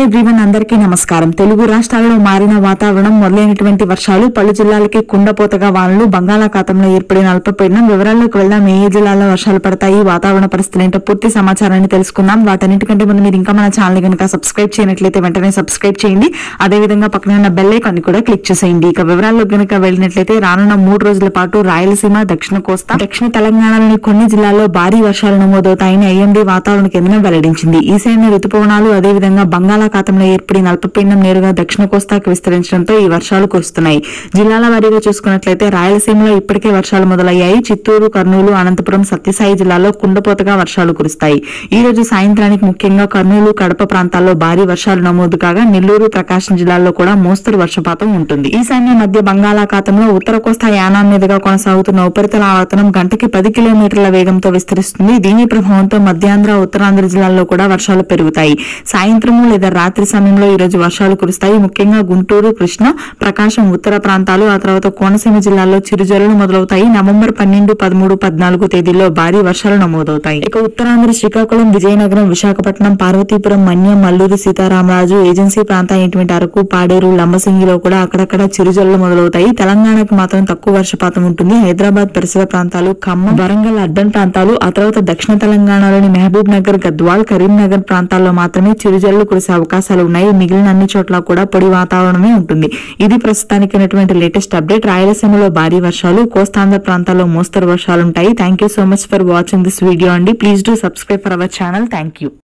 everyone అందరికీ నమస్కారం తెలుగు రాష్ట్రాల్లో మారిన వాతావరణం మొదలైనటువంటి వర్షాలు పలు జిల్లాలకి కుండపోతగా వానలు బంగాళాఖాతంలో ఏర్పడిన అల్పపీడనం వివరాల్లోకి వెళ్దాం ఏ ఏ జిల్లాల్లో వర్షాలు పడతాయి వాతావరణ పరిస్థితులు ఏంటో పూర్తి సమాచారాన్ని తెలుసుకుందాం వాటన్నిటికంటే ముందు మీరు ఇంకా మన ఛానల్ కనుక సబ్స్క్రైబ్ చేయనట్లయితే వెంటనే సబ్స్క్రైబ్ చేయండి అదే విధంగా పక్కనే ఉన్న బెల్ ఐకాన్ కూడా క్లిక్ చేసేయండి ఇక వివరాల్లో కనుక వెళ్ళినట్లయితే రానున్న మూడు రోజుల పాటు రాయలసీమ దక్షిణ కోస్తా దక్షిణ తెలంగాణలోని కొన్ని జిల్లాల్లో భారీ వర్షాలు నమోదవుతాయని ఐఎండీ వాతావరణ కేంద్రం వెల్లడించింది ఈశాన్య రుతుపవనాలు అదేవిధంగా బంగాళాఖాతంలో ఏర్పడిన అల్పపీడనం నేరుగా దక్షిణ కోస్తాకు విస్తరించడంతో ఈ వర్షాలు కురుస్తున్నాయి జిల్లాల వారీగా చూసుకున్నట్లయితే రాయలసీమలో ఇప్పటికే వర్షాలు మొదలయ్యాయి చిత్తూరు కర్నూలు అనంతపురం సత్యసాయి జిల్లాలో కుండపోతగా వర్షాలు కురుస్తాయి ఈ రోజు సాయంత్రానికి ముఖ్యంగా కర్నూలు కడప ప్రాంతాల్లో భారీ వర్షాలు నమోదు కాగా నెల్లూరు ప్రకాశం జిల్లాల్లో కూడా మోస్తరు వర్షపాతం ఉంటుంది ఈశాన్య మధ్య బంగాళాఖాతంలో ఉత్తర కోస్తా యానాం మీదుగా కొనసాగుతున్న ఉపరితల ఆవర్తనం గంటకి పది కిలోమీటర్ల వేగంతో విస్తరిస్తుంది దీని ప్రభావంతో మధ్యాంధ్ర ఉత్తరాంధ్ర జిల్లాల్లో కూడా వర్షాలు పెరుగుతాయి సాయంత్రము లేదా రాత్రి సమయంలో ఈ రోజు వర్షాలు కురుస్తాయి ముఖ్యంగా గుంటూరు కృష్ణ ప్రకాశం ఉత్తర ప్రాంతాలు ఆ తర్వాత కోనసీమ జిల్లాల్లో చిరుజల్లులు మొదలవుతాయి నవంబర్ పన్నెండు పదమూడు పద్నాలుగు తేదీల్లో భారీ వర్షాలు నమోదవుతాయి ఇక ఉత్తరాంధ్ర శ్రీకాకుళం విజయనగరం విశాఖపట్నం పార్వతీపురం మన్యం మల్లూరు సీతారామరాజు ఏజెన్సీ ప్రాంతాలైనటువంటి అరకు పాడేరు లంబసింగిలో కూడా అక్కడక్కడ చిరుజల్లులు మొదలవుతాయి తెలంగాణకు మాత్రం తక్కువ వర్షపాతం ఉంటుంది హైదరాబాద్ పరిసర ప్రాంతాలు ఖమ్మం వరంగల్ అర్బన్ ప్రాంతాలు ఆ తర్వాత దక్షిణ తెలంగాణలోని మహబూబ్ నగర్ గద్వాల్ కరీంనగర్ ప్రాంతాల్లో మాత్రమే చిరుజల్లు కురిసే అవకాశాలు ఉన్నాయి మిగిలిన అన్ని చోట్ల కూడా పొడి వాతావరణమే ఉంటుంది ఇది ప్రస్తుతానికి ఉన్నటువంటి లేటెస్ట్ అప్డేట్ రాయలసీమలో భారీ వర్షాలు కోస్తాంధ్ర ప్రాంతాల్లో మోస్తరు వర్షాలు ఉంటాయి thank you so much for watching this video అండి please do subscribe for our channel thank you